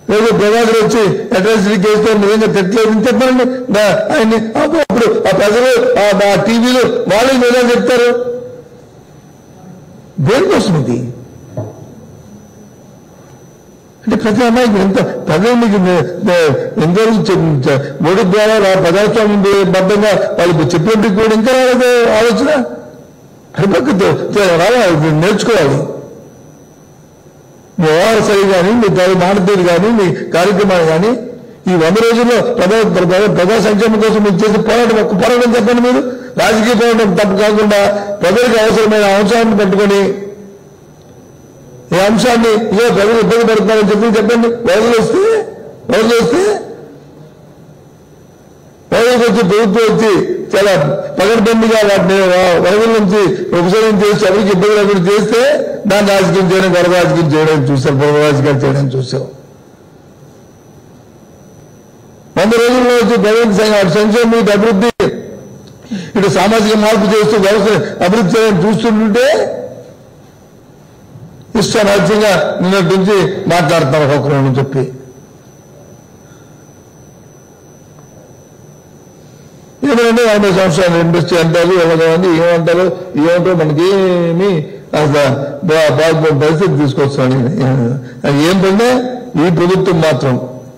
ఏదో ప్రభాకర్ వచ్చి అట్రాసిటీ కేసుతో నిజంగా తిట్టలేదు అని చెప్పండి దా- ఆయన్ని అప్పుడు అప్పుడు ఆ ప్రజలు ఆ ఆ టీవీలు వాళ్ళు ఏదో చెప్తారు దేనికోసం ఇది అంటే ప్రతి అమ్మాయికి ఎంత ప్రజలు మీకు ఎంతవరకు చెప్- చె- మూడు ద్వారా రా- ప్రజాస్వామ్యం బద్దంగా వాళ్ళకి చెప్పినట్టు కూడా ఇంకా రాలేదు ఆలోచన అడిపక్కతో రావాలి నేర్చుకోవాలి మీ వ్యవహార శైలి కానీ మీ దాని మానతీరు కానీ మీ కార్యక్రమాలు కానీ ఈ వంద రోజుల్లో ప్రజా ప్రజా- ప్రజా సంక్షేమం కోసం మీరు చేసే పోరాటం ఒక్క పోరాటం చెప్పండి మీరు రాజకీయ పోరాటం తప్పు కాకుండా ప్రజలకు అవసరమైన అంశాన్ని పట్టుకొని ఈ అంశాన్ని ఇదో ప్రజలు ఇబ్బంది పడుతున్నారని చెప్పి చెప్పండి వరదలు వస్తే వరదలు వస్తే వరదలకు వచ్చి ప్రభుత్వం వచ్చి చాలా పగడ్బందీగా వాటిని వరదల నుంచి ఉపసరణ చేసి ఎవరికి ఇబ్బంది లేకుండా చేస్తే దాన్ని రాజకీయం చేయడం గొడవ రాజకీయం చేయడం చూసాం పొరవ రాజకీయాలు చేయడం చూసాం వంద రోజుల్లో వచ్చి ప్రజలకు సంఘ- అటు సంక్షేమం ఇటు అభివృద్ధి ఇటు సామాజిక మార్పు చేస్తూ వ్యవస్థ అభివృద్ధి చేయడం చూస్తుంటే ఇష్టరాజ్యంగా నిన్నటి నుంచి మాట్లాడుతున్నారు ఒక్కొక్కరు చెప్పి ఏమంటే యాభై సంవత్సరాలు ఇండస్ట్రీ అంటారు ఎవరు ఏమంటారు ఏమంటారు మనకి ఏమి అసలు బా- బాగా పరిస్థితి తీసుకొస్తాను ఏంటంటే ఈ ప్రభుత్వం మాత్రం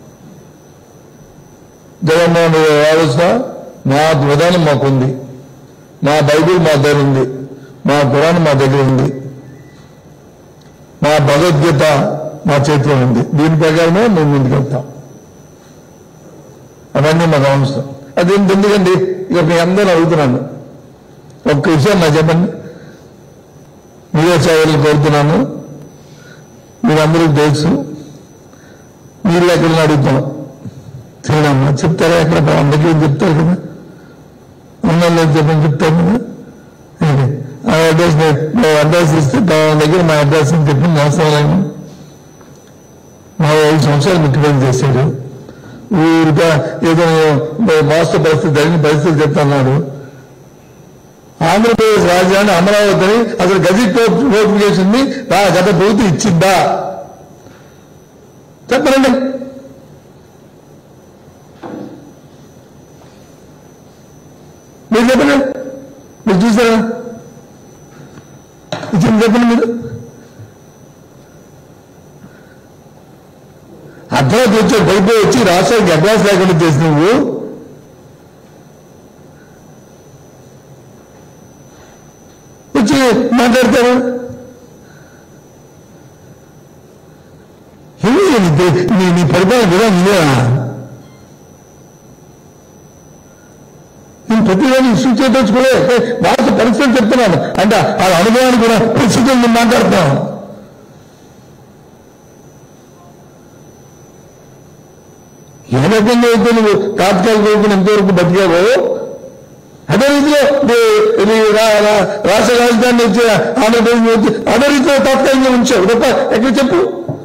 జగన్మోహన్ రెడ్డి ఆలోచన మా విధానం మాకుంది మా బైబిల్ మా దగ్గర ఉంది మా పురాణం మా దగ్గర ఉంది మా భగవద్గీత మా చేతిలో ఉంది దీని ప్రకారమే మేము ముందుకెళ్తాం అవన్నీ మాకు అవసరం అది ఎందుకండి ఇక మీ అందరూ అడుగుతున్నాను ఒక్క విషయం నాకు చెప్పండి మీరే సేవలు కోరుతున్నాను మీరందరికీ తెలుసు మీరు ఎక్కడ అడుగుతున్నాం తినమ్మా చెప్తారా ఎక్కడ పవన్ దగ్గర చెప్తారు కదా ఉన్నాళ్ళు చెప్పని చెప్తారు కదా ఇది. ఆ అడ్రస్ మేము అడ్రస్ ఇస్తే పవన్ దగ్గర మా అడ్రస్ అని చెప్పి మోసలేము మా ఐదు సంవత్సరాలు ముఖ్యమంత్రి చేశాడు ఊరిగా ఏదో వాస్తవ పరిస్థితి జరిగిన పరిస్థితులు చెప్తున్నాడు ఆంధ్రప్రదేశ్ రాజధాని అమరావతి అని అసలు గజెట్ నోటిఫికేషన్ ని రా- గత ప్రభుత్వం ఇచ్చిందా చెప్పండి మీరు చెప్పండి మీరు చూసారా ఇచ్చింది చెప్పండి మీరు అడ్వాన్స్ వచ్చే పైపోయి వచ్చి రాష్ట్రానికి అడ్వాన్స్ లేకుండా చేసి నువ్వు వచ్చి మాట్లాడతారు ఇది నీ- నీ నీ పరిపాలన విధానం ఇదేనా నేను ప్రతిరోజు ఇష్యూ చేయదలుచుకోలే వాళ్ళకి పరిస్థితులు చెప్తున్నాను అంటే ఆ అనుభవాన్ని కూడా పరిస్థితులు నేను మాట్లాడుతున్నాను ఏ రకంగా అయితే నువ్వు తాత్కాలిక వైపున ఎంతవరకు బతికావో అదే రీతిలో నీ- నీ రా- రా- రాష్ట్ర రాజధాని వచ్చి ఆంధ్రప్రదేశ్ వచ్చి అదే రీతిలో తాత్కాలికంగా ఉంచావు తప్ప ఎక్కడ చెప్పు